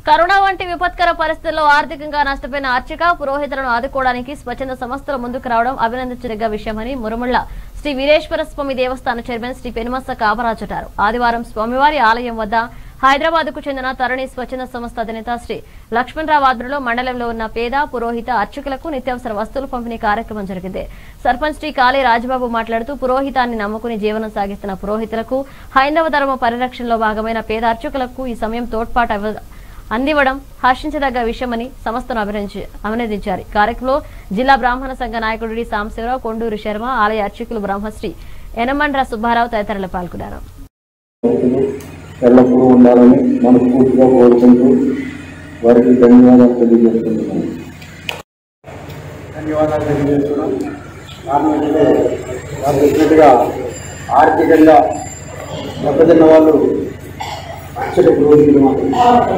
corona వంటి విపత్కర పరిస్థితుల్లో ఆర్థికంగా నష్టపోయిన అర్చక పురోహితులను ఆదుకోవడానికి స్వచ్ఛంద సంస్థలు ముందుకు రావడం అభినందించదగ్గ విషయమని మురుముళ్ల శ్రీ వీరేశ్వర స్వామి దేవస్థాన చైర్మన్ శ్రీ పెనుమస్స కామరాజు అన్నారు ఆదివారం స్వామివారి ఆలయం వద్ద హైదరాబాద్ కు చెందిన తరుణి స్వచ్ఛంద సంస్థ అధినేత శ్రీ లక్ష్మణరావు ఆధ్వర్యంలో మండలంలో ఉన్న పేద పురోహిత అర్చకులకు నిత్యావసర వస్తువులు పంపిణీ కార్యక్రమం జరిగింది సర్పంచ్ శ్రీ కాళీ రాజబాబు మాట్లాడుతూ పురోహితాన్ని నమ్ముకుని జీవనం సాగిస్తున్న పురోహితులకు హైందవ ధర్మ పరిరక్షణలో భాగమైన పేద అర్చకులకు ఈ సమయం తోడ్పాటు అవ- అందివ్వడం హర్షించదగ్గ విషయమని సంస్థను అభినంచి- అభినందించారు ఈ కార్యక్రమంలో జిల్లా బ్రాహ్మణ సంఘ నాయకుడు డి సాంబశివరావు కొండూరు శర్మ ఆలయ అర్చకులు బ్రహ్మశ్రీ యనమండ్ర సుబ్బారావు తదితరులు పాల్గొన్నారు రైతులు ఎల్లప్పుడూ ఉండాలని మనస్ఫూర్తిగా కోరుకుంటూ వారికి ధన్యవాదాలు తెలియజేస్తున్నాను ధన్యవాదాలు తెలియజేస్తున్నాం కారణం ఏంటంటే వారు చెప్పినట్టుగా ఆర్థికంగా దెబ్బతిన్న వాళ్ళు అక్షర పురోహితులు మాత్రమే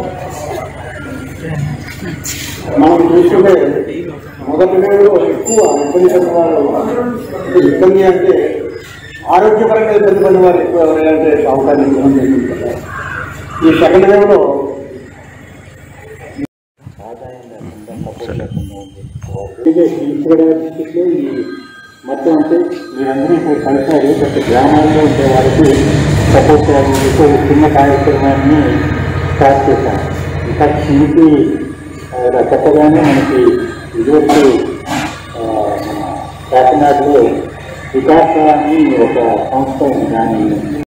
మనం చూసుకుంటే మొదటి వేడు ఎక్కువ ఇబ్బంది పడిన వాళ్ళు అంటే ఇబ్బంది అంటే ఆరోగ్యపరంగా ఇబ్బంది పడిన వాళ్ళు ఎక్కువ ఎవరైనా అంటే అవకాశం ఇవ్వడం జరిగింది ఈ సెకండ్ వేవ్లో ఇదే ఈశ్వరరావు డిస్టిక్లో ఈ మొత్తం అంటే మీరందరూ ఇప్పుడు కలిసారు ప్రతి గ్రామాల్లో ఉండే వారికి సపోర్ట్ చేయాలని ఒక చిన్న కార్యక్రమాన్ని స్టార్ట్ చేశాం ఇంకా ఇంటి చెప్పగానే మనకి ఇదివరకు ఆ, మన కాకినాడలో వికాస అని ఒక సంస్థ ఉంది దాని